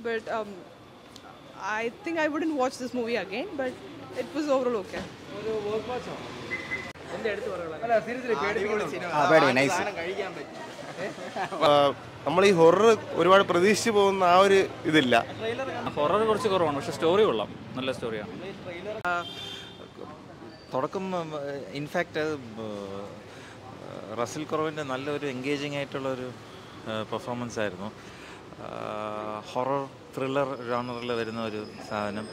but um, I think I wouldn't watch this movie again. But it was overall okay. നമ്മൾ ഈ horror ഒരുപാട് പ്രതീക്ഷിച്ച് പോകുന്ന ആ ഒരു ഇതില്ല ഹൊറർ കുറച്ച് കുറവാണ് പക്ഷെ സ്റ്റോറി കൊള്ളാം നല്ല സ്റ്റോറിയാണ് തുടക്കം ഇൻഫാക്റ്റ് അത് ഏഹ്, റസൽ കുറവിൻ്റെ നല്ലൊരു എൻഗേജിങ് ആയിട്ടുള്ളൊരു പെർഫോമൻസ് ആയിരുന്നു ഹൊറർ ത്രില്ലർ ജോണറിൽ വരുന്ന ഒരു സാധനം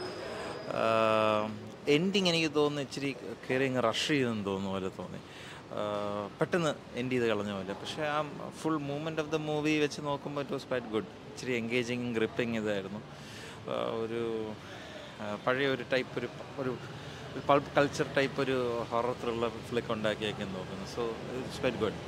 എൻഡിങ് എനിക്ക് തോന്നുന്നു ഇച്ചിരി കയറി അങ്ങ് റഷ് ചെയ്തെന്ന് തോന്നുന്നു പോലെ തോന്നി ആഹ്, പെട്ടെന്ന് എൻഡ് ചെയ്ത് കളഞ്ഞ പോലെ പക്ഷേ ആ full movement of the movie വെച്ച് നോക്കുമ്പോൾ ഇറ്റ് വാസ് ക്വൈറ്റ് ഗുഡ് ഇച്ചിരി എൻഗേജിങ് ഗ്രിപ്പിംഗ് ഇതായിരുന്നു ആഹ്, ഒരു ആഹ്, പഴയ ഒരു ടൈപ്പ് ഒരു ഒരു പൾപ്പ് കൾച്ചർ ടൈപ്പ് ഒരു ഹൊറർ ത്രില്ലർ ഫ്ലിക്ക് ഉണ്ടാക്കിയേക്കെന്ന് തോന്നുന്നു so it's quite good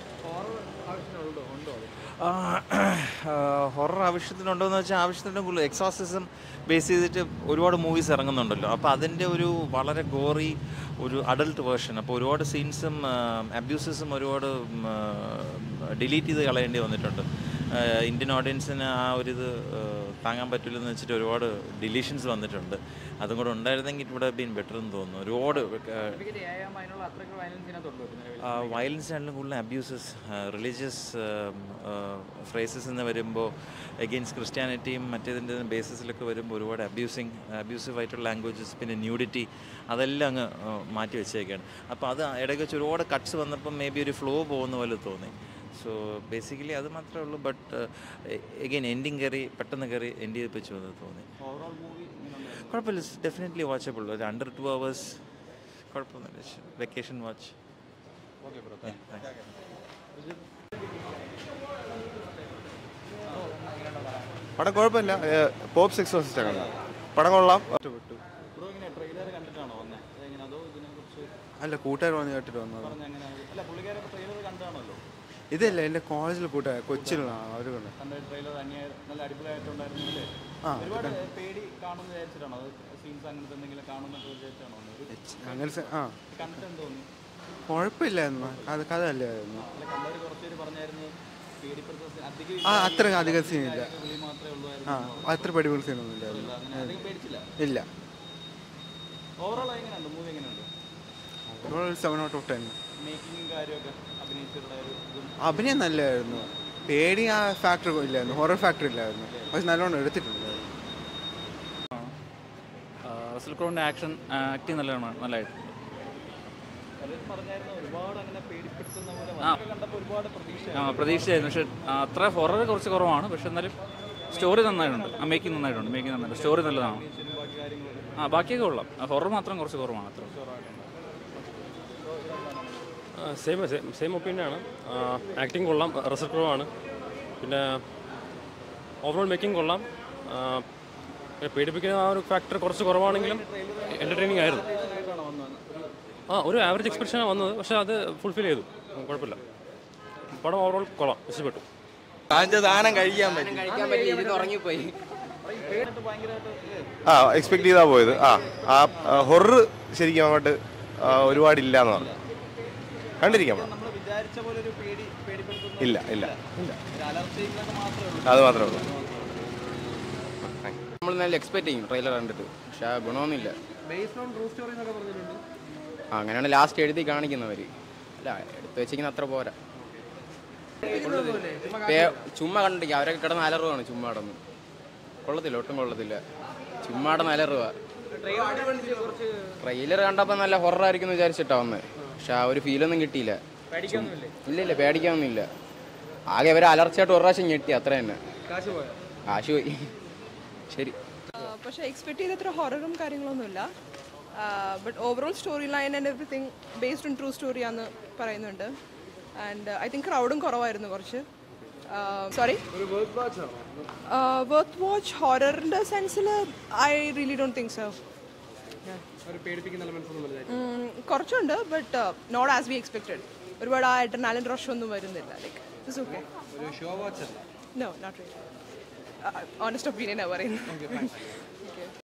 horror ആവശ്യത്തിനുണ്ടോ എന്ന് വെച്ചാൽ ആവശ്യത്തിന് കൂടുതൽ എക്സോസിസം ബേസ് ചെയ്തിട്ട് ഒരുപാട് മൂവീസ് ഇറങ്ങുന്നുണ്ടല്ലോ അപ്പോൾ അതിൻ്റെ ഒരു വളരെ ഗോറി ഒരു അഡൽട്ട് വേർഷൻ അപ്പോൾ ഒരുപാട് സീൻസും അബ്യൂസസും ഒരുപാട് ഡിലീറ്റ് ചെയ്ത് കളയേണ്ടി വന്നിട്ടുണ്ട് ആഹ് ഇന്ത്യൻ ഓഡിയൻസിന് ആ ഒരു ഇത് ആഹ് താങ്ങാൻ പറ്റില്ലെന്ന് വെച്ചിട്ട് ഒരുപാട് ഡിലീഷൻസ് വന്നിട്ടുണ്ട് അതും കൂടെ ഉണ്ടായിരുന്നെങ്കിൽ ഇറ്റ് വുഡ് ബീൻ ബെറ്റർ എന്ന് തോന്നുന്നു ഒരുപാട് വയലൻസ് ആണെങ്കിലും കൂടുതൽ അബ്യൂസസ് റിലീജിയസ് ഫ്രേസസ് എന്ന് വരുമ്പോൾ എഗെയിൻസ്റ്റ് ക്രിസ്ത്യാനിറ്റിയും മറ്റേതിൻ്റെ ബേസിസിലൊക്കെ വരുമ്പോൾ ഒരുപാട് അബ്യൂസിങ് അബ്യൂസീവ് ആയിട്ടുള്ള ലാംഗ്വേജസ് പിന്നെ ന്യൂഡിറ്റി അതെല്ലാം അങ്ങ് ആ, മാറ്റി വെച്ചേക്കാണ് അപ്പോൾ അത് ഇടയ്ക്ക് വെച്ച് ഒരുപാട് കട്ട്സ് വന്നപ്പോൾ മേ ബി ഒരു ഫ്ലോ പോകുന്ന പോലെ തോന്നി സോ ബേസിക്കലി അത് മാത്രമേ ഉള്ളൂ ബട്ട് എഗെയിൻ എൻഡിങ് കയറി പെട്ടെന്ന് കയറി എൻഡ് ചെയ്യിപ്പിച്ചു എന്ന് തോന്നി കുഴപ്പമില്ല ഡെഫിനറ്റ്ലി വാച്ചബിൾ ഒരു അണ്ടർ ടു അവേഴ്സ് കുഴപ്പമൊന്നുമില്ല വെക്കേഷൻ വാച്ച് ഓക്കെ ബ്രോ പടം കുഴപ്പമില്ല പോപ്പ് സിക്സ് ഫസ്റ്റ് കണ്ട പടം കൊള്ളാം അല്ല കൂട്ടുകാർ വന്ന് കേട്ടിട്ട് വന്നത് ഇതല്ല എൻ്റെ കോളേജിൽ കൂട്ടുകാർ കൊച്ചിയിലുള്ള അവർ കൊണ്ട് ആ പേടി കാണുമെന്ന് വിചാരിച്ചിട്ടാണോ അത് സീൻസ് അങ്ങനത്തെ എന്തെങ്കിലും കാണുമെന്നൊക്കെ വിചാരിച്ചാണോ വന്നത്? അങ്ങനെ സ- ആ കണ്ടിട്ട് എന്ത് തോന്നി കുഴപ്പമില്ലായിരുന്നു കഥ കഥ അല്ലായിരുന്നു അല്ല കണ്ടവർ കുറച്ച് പേര് പറഞ്ഞായിരുന്നു പേടിപ്പെടുത്ത അധികം ആ അത്ര അധികം സീനില്ല വിളി മാത്രമേ ഉള്ളൂ ആ അത്ര പഠിപ്പുള്ള സീനൊന്നും ഇല്ലായിരുന്നു അങ്ങനെ അധികം പേടിച്ചില്ല ഇല്ല ഓവറോൾ എങ്ങനെയുണ്ട് മൂവി എങ്ങനെയുണ്ട് സെവൻ ഔട്ട് ഓഫ് ടെൻ മേക്കിങ്ങും കാര്യമൊക്കെ അഭിനയിച്ചിട്ടുള്ള ഒരു ഇതും അഭിനയം നല്ലതായിരുന്നു പേടി ആ ഫാക്ടർ ഇല്ലായിരുന്നു ഹൊറർ ഫാക്ടർ ഇല്ലായിരുന്നു പക്ഷെ നല്ലോണം എടുത്തിട്ടുണ്ടായിരുന്നു റസൽ ക്രോണിൻ്റെ ആക്ഷൻ ആക്ടിങ് നല്ലതാണ് നല്ലതായിട്ടുണ്ട് പലരും പറഞ്ഞായിരുന്നു ഒരുപാട് അങ്ങനെ പേടിപ്പെടുത്തുന്ന പോലെ ആ. വന്നൊക്കെ കണ്ടപ്പോൾ ഒരുപാട് പ്രതീക്ഷ ആ, പ്രതീക്ഷിച്ചായിരുന്നു പക്ഷെ ആ, അത്ര ഹൊറർ കുറച്ച് കുറവാണ് പക്ഷെ എന്നാലും സ്റ്റോറി നന്നായിട്ടുണ്ട് ആ മേക്കിംഗ് നന്നായിട്ടുണ്ട് മേക്കിംഗ് നന്നായിട്ട് സ്റ്റോറി നല്ലതാണ് ബാക്കി കാര്യങ്ങളൊക്കെ ആ ബാക്കിയൊക്കെ കൊള്ളാം ഹൊറർ മാത്രം കുറച്ച് കുറവാണ് അത്ര സെയിം സെയിം ഒപ്പീനിയനാണ് ആക്ടിങ് കൊള്ളാം റിസൾട്ട് കുറവാണ് പിന്നെ ഓവറോൾ മേക്കിംഗ് കൊള്ളാം ആ, പിന്നെ പേടിപ്പിക്കുന്ന ആ ഒരു ഫാക്ടർ കുറച്ച് കുറവാണെങ്കിലും എൻ്റർടൈനിങ് ആയിരുന്നു ആ ഒരു ആവറേജ് എക്സ്പെക്ടേഷനാണ് വന്നത് പക്ഷേ അത് ഫുൾഫിൽ ചെയ്തു ഉം, കുഴപ്പമില്ല പടം ഓവറോൾ കൊള്ളാം ഇഷ്ടപ്പെട്ടു സാധനം കഴിക്കാൻ പറ്റും കഴിക്കാൻ പറ്റി ഇരുന്ന് ഉറങ്ങിപ്പോയി ആ എക്സ്പെക്ട് ചെയ്താ പോയത് ആ ആ ഹൊറർ ശരിക്കും അങ്ങോട്ട് ആ, ഒരുപാടില്ല എന്ന് പറഞ്ഞു കണ്ടിരിക്കാം നമ്മൾ വിചാരിച്ച പോലെ ഒരു പേടി പേടിപ്പെടുത്തുന്ന ഇല്ല ഇല്ല ഇല്ല ഒരു അലർച്ചയൊക്കെ മാത്രമേ ഉള്ളൂ അത് മാത്രമേ ഉള്ളൂ നമ്മൾ നല്ല എക്സ്പെക്ട് ചെയ്യും ട്രെയിലർ കണ്ടിട്ട് പക്ഷെ ആ ഗുണമൊന്നുമില്ല ബേസ്ഡ് ഓൺ ട്രൂ സ്റ്റോറി എന്നൊക്കെ പറഞ്ഞിട്ടുണ്ട് ആ, അങ്ങനെയാണ് ലാസ്റ്റ് എഴുതി കാണിക്കുന്നവർ അല്ല എടുത്തു വെച്ചിരിക്കുന്ന അത്ര പോരാ പേ- ചുമ്മാ കണ്ടിരിക്കുക അവരൊക്കെ കിടന്ന് അലറുവാണ് ചുമ്മാ കിടന്ന് കൊള്ളത്തില്ല ഒട്ടും കൊള്ളത്തില്ല ചുമ്മാ കിടന്ന് അലറുക ട്രെയിലർ കണ്ടപ്പോൾ നല്ല ഹൊറർ ആയിരിക്കും എന്ന് വിചാരിച്ചിട്ടാ വന്നത് പക്ഷെ ആ ഒരു ഫീലൊന്നും കിട്ടിയില്ല ഇല്ല ഇല്ല പേടിക്കാനൊന്നുമില്ല ആകെ അവർ അലർച്ചയായിട്ട് ഒരു പ്രാവശ്യം ഞെട്ടി അത്ര തന്നെ കാശ് പോയി ശരി പക്ഷേ എക്സ്പെക്ട് ചെയ്തത്ര ഹൊററും കാര്യങ്ങളൊന്നുമില്ല but overall story line and everything based on true story ആണെന്ന് പറയുന്നുണ്ട് ആൻഡ് ഐ തിങ്ക് ക്രൗഡും കുറവായിരുന്നു കുറച്ച് സോറി വർത്ത് വാച്ച് ഹൊററിൻ്റെ സെൻസിൽ I really don't think so കുറച്ചുണ്ട് but not as we expected ഒരുപാട് ആ എട്ടർനാലൻ റഷ് ഒന്നും വരുന്നില്ല like it's okay no not really honest ഒപ്പീനിയനാണ് പറയുന്നത്